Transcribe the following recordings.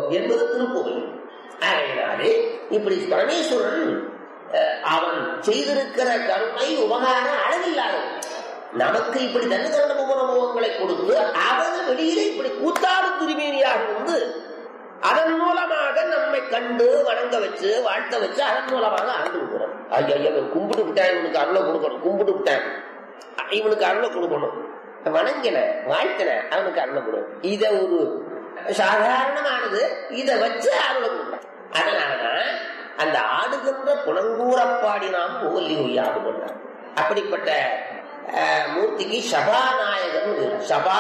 என்பது திருப்புகழ் ஆகையினாலே இப்படி பரமேஸ்வரன் அஹ், அவன் செய்திருக்கிற கருணை உபகாரம் அளவில்லாதது நமக்கு இப்படி தன்னுகரண உபரமுகங்களை கொடுத்து அவன் வெளியிலே இப்படி கூத்தாடும் திருமேனியாக வந்து அதன் மூலமாக நம்மை கண்டு வணங்க வச்சு வாழ்த்த வச்சு அதன் மூலமாக ஆண்டு விடுறோம் ஐயா இவன் கும்பிட்டு விட்டான் இவனுக்கு அருளை கொடுக்கணும் கும்பிட்டு விட்டான் இவனுக்கு அருளை கொடுக்கணும் வணங்கின வாழ்த்தின அவனுக்கு அருளை கொடுக்கணும் இத ஒரு சாதாரணமானது இத வச்சு அருளை கொடுக்கணும் அதனாலதான் அந்த ஆடுகின்ற புலங்கூரப்பாடி நாம் புகழி ஒய்யாது கொண்டார் அப்படிப்பட்ட அஹ், மூர்த்திக்கு சபாநாயகன் பேரு. சபா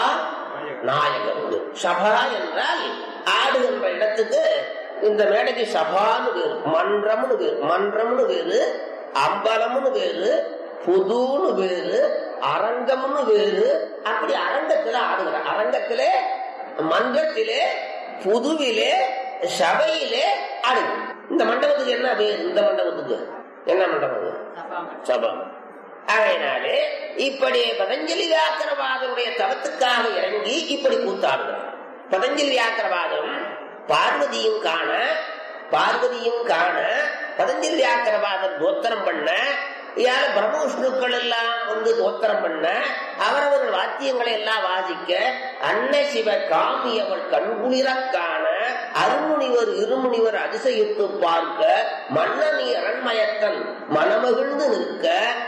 நாயகன் பேரு. சபா என்றால் ஆடுகின்ற இடத்துக்கு இந்த மேடைக்கு சபான்னு பேரு மன்றம்னு பேரு மன்றம்னு பேரு அம்பலம்னு பேரு புதுன்னு பேரு அரங்கம்னு பேரு அப்படி அரங்கத்துல ஆடுகிற அரங்கத்திலே மன்றத்திலே புதுவிலே சபையிலே ஆடுது இந்த மண்டபத்துக்கு என்ன பேரு இந்த மண்டபத்துக்கு என்ன மண்டபம் சபம் அதனாலே இப்படி பதஞ்சலி வியாக்கரவாதனுடைய தவத்துக்காக இறங்கி இப்படி கூத்தாடுகிறார் பதஞ்சலி வியாக்கரவாதம் பார்வதியும் காண பார்வதியும் காண பதஞ்சலி வியாக்கரவாதம் தோத்திரம் பண்ண இயால பிரம்மவிஷ்ணுக்கள் எல்லாம் வந்து தோத்திரம் பண்ண அவரவர்கள் வாத்தியங்களை எல்லாம் வாசிக்க அன்னை சிவ காமியவள் கண்குளிர காண அருமுனிவர் இருமுனிவர் அதிசயித்து பார்க்க மன்னனி அரண்மயத்தன் மனமகிழ்ந்து நிற்க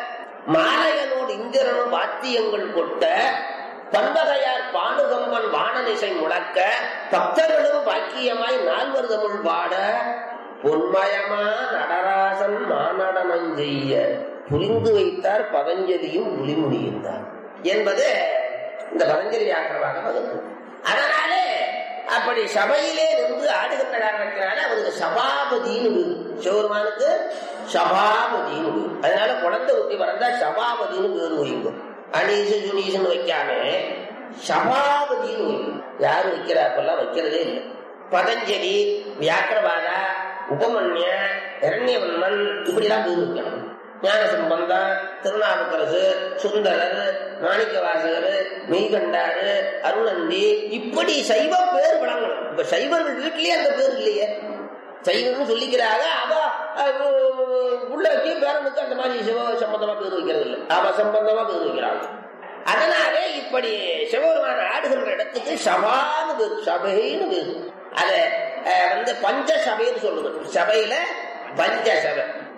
மாலையனோடு இந்திரனும் வாத்தியங்கள் கொட்ட பண்பகையார் பாடுகம்பன் வானனிசை முழக்க பக்தர்களும் பாக்கியமாய் நால்வர் தமிழ் பாட பொன்மயமா நடராசன் மாநடனம் செய்ய புரிந்து வைத்தார் பதஞ்சலியும் புலிமுனியிருந்தார் என்பது இந்த பதஞ்சலி வியாக்கரமாக வகுப்பு அதனாலே அப்படி சபையிலே நின்று ஆடுகின்ற காரணத்தினால அவருக்கு சபாபதினு பேரு. சிவபெருமானுக்கு சபாபதினு பேரு. அதனால குழந்தை குட்டி பிறந்தா சபாபதினு பேரு வைங்க அனீசு சுனீசுன்னு வைக்காம சபாபதினு வைங்க யாரு வைக்கிறாப்பெல்லாம் வைக்கிறதே இல்லை பதஞ்சலி வியாக்கிரபாதா உபமன்ய இரண்யவன்மன் இப்படிலாம் பேர் வைக்கணும் ஞான சம்பந்தம் திருநாவுக்கரசு சுந்தரர் மாணிக்க வாசகர் மெய்கண்டாரு அருணந்தி இப்படி சைவ பேர் விளங்கணும் இப்ப சைவர்கள் வீட்டிலேயே அந்த பேர் இல்லையே சைவம்னு சொல்லிக்கிறாங்க அவ அஹ், உள்ளக்கு பேரனுக்கு அந்த மாதிரி சிவ சம்பந்தமா பேர் வைக்கிறது இல்லை அவ சம்பந்தமா பேர் வைக்கிறாங்க அதனாலே இப்படி சிவபெருமான ஆடுகின்ற இடத்துக்கு சபான்னு பேரு சபைன்னு பேரு அத அஹ், வந்து பஞ்ச சபைன்னு சொல்லுது சபையில பஞ்ச சபை